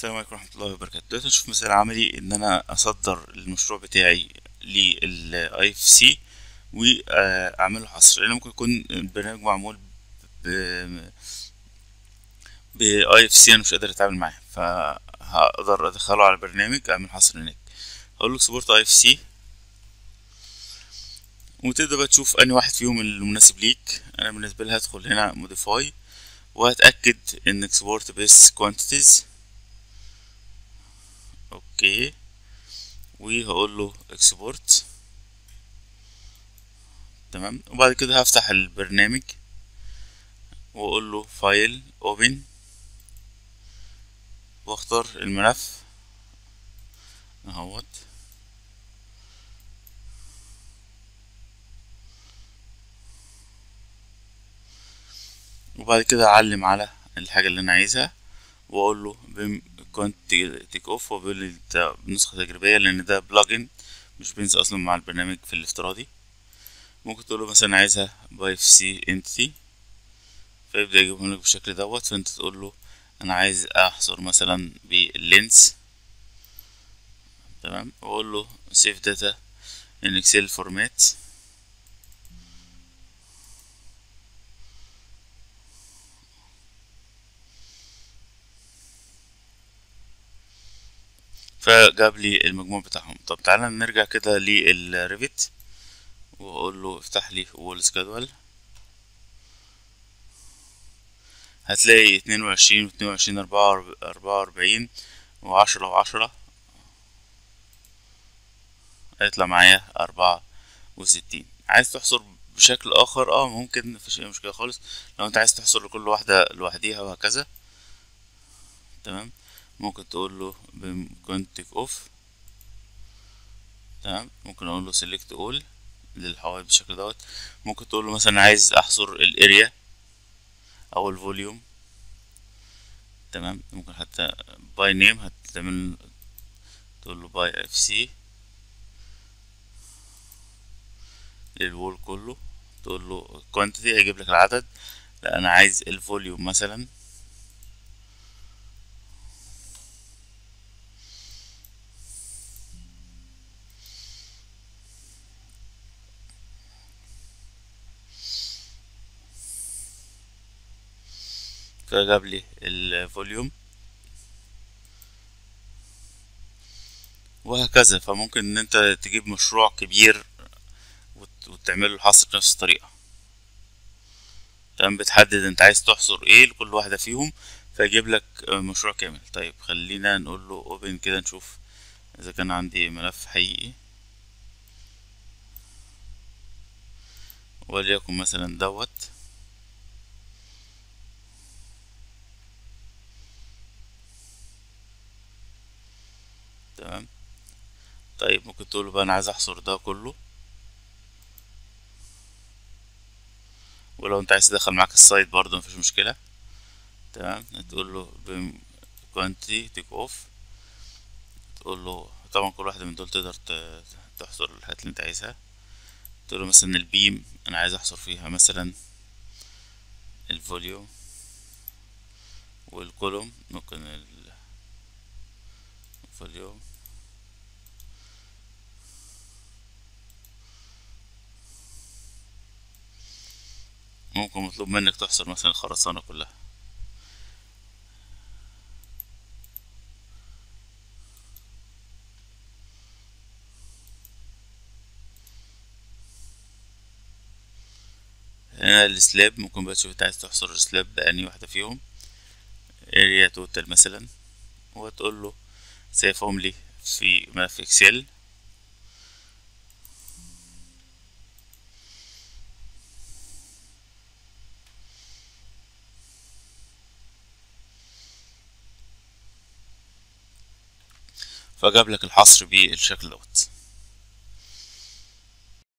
السلام عليكم ورحمة الله وبركاته دلوقتي نشوف مثال عملي ان انا اصدر المشروع بتاعي للاي اف سي واعمله حصر لان ممكن يكون البرنامج معمول ب باي اف سي انا مش قادر اتعامل معاه فهقدر ادخله على برنامج اعمل حصر هناك هقول له اكسبورت اي اف سي وتبدأ بقى تشوف انهي واحد فيهم المناسب ليك انا بالنسبة لي هدخل هنا موديفاي وهتأكد ان export base quantities اوكي وهقول له export تمام وبعد كده هفتح البرنامج واقول له فايل open واختار الملف اهوت وبعد كده اعلم على الحاجه اللي انا عايزها واقول له بم كنت تيك اوف وبيقول لي ده نسخه تجريبيه لان ده بلجن مش بينزل اصلا مع البرنامج في الافتراضي ممكن تقول له مثلا عايزها باي اف سي انتيتي فيبدا يجيبهم لك بالشكل دوت فانت تقول له انا عايز احصر مثلا باللينس تمام واقول له سيف داتا ان اكسل فورمات فجاب لي المجموع بتاعهم طب تعالى نرجع كده للريفت واقول له افتح لي وول سكادول هتلاقي اتنين وعشرين واتنين وعشرين اربعة اربعة واربعين وعشرة وعشرة هيطلع معايا اربعة وستين عايز تحصر بشكل اخر اه ممكن مفيش اي مشكلة خالص لو انت عايز تحصر لكل واحدة لوحديها وهكذا تمام ممكن تقول له بكونتك اوف تمام ممكن اقول له سيلكت اول للحوايط بالشكل دوت ممكن تقول له مثلا عايز احصر الاريا او الفوليوم تمام ممكن حتى باي نيم هتعمل تقول له باي اف سي للوول كله تقول له كوانتيتي هيجيب لك العدد لا انا عايز الفوليوم مثلا فجاب لي الفوليوم وهكذا فممكن ان انت تجيب مشروع كبير وتعمله الحصر بنفس الطريقة تمام بتحدد انت عايز تحصر ايه لكل واحدة فيهم فيجيب لك مشروع كامل طيب خلينا نقول له اوبن كده نشوف اذا كان عندي ملف حقيقي وليكن مثلا دوت تمام طيب ممكن تقول بقى انا عايز احصر ده كله ولو انت عايز تدخل معاك السايت برضه مفيش مشكله تمام تقول له كوانتي تيك اوف تقول له طبعا كل واحده من دول تقدر تحصر الحاجات اللي انت عايزها تقول له مثلا البيم انا عايز احصر فيها مثلا الفوليوم والكولوم ممكن الفوليوم ممكن مطلوب منك تحصر مثلا الخرسانة كلها هنا السلاب ممكن بقى تشوف انت عايز تحصر السلاب بأني واحدة فيهم اريا توتال مثلا وتقول له سيفهم لي في ملف اكسل فجاب لك الحصر بالشكل دوت